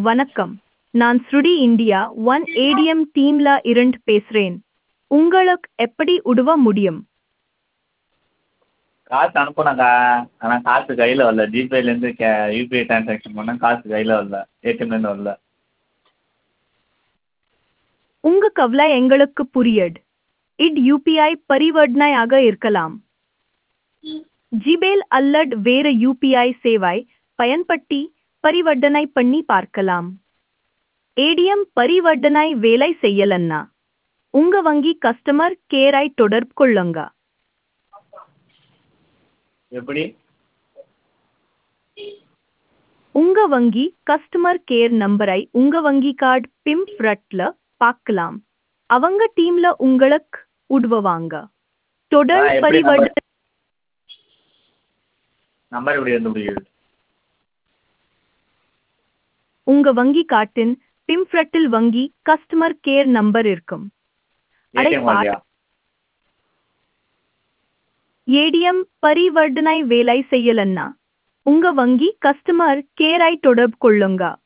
வணக்கம் நான் ஸ்ருடி இந்தியா ஒன் ஏடிஎம் டீம்ல இருந்து பேசுறேன் உங்களுக்கு எப்படி உதவ முடியும் காசு அனுப்புனேன்க்கா ஆனால் காசு கையில் வரல ஜிபேலேருந்து கே யூபிஐ ட்ரான்ஸாக்ஷன் பண்ணேன் காசு கையில் வரல ஏடிஎம்லேருந்து வரல உங்க கவலை எங்களுக்கு புரியுது இது யூபிஐ பரிவர்த்தனையாக இருக்கலாம் ஜிபேல் அல்லது வேற யூபிஐ சேவை பயன்படுத்தி பரிவர்த்தனை பண்ணி பார்க்கலாம் ஏடிஎம் பரிவர்த்தனை வேலை செய்யலன்னா உங்க வங்கி கஸ்டமர் கேரை தொடர்பு கொள்ளுங்க எப்படி உங்க வங்கி கஸ்டமர் கேர் நம்பரை உங்க வங்கி கார்டு பிம் ஃப்ரட்ல பார்க்கலாம் அவங்க டீம்ல உங்களுக்கு உதவுவாங்க தொடர் ஆ, எப்படி பரிவர்த்தனை நம்பர் எப்படி கண்டுபிடிக்கிறது உங்க வங்கி கார்டின் பிம்ஃப்ரட்டில் வங்கி கஸ்டமர் கேர் நம்பர் இருக்கும் அடே ஏடிஎம் பா- வரலையா ஏடிஎம் பரிவர்த்தனை வேலை செய்யலன்னா உங்க வங்கி கஸ்டமர் கேரை தொடர்பு கொள்ளுங்க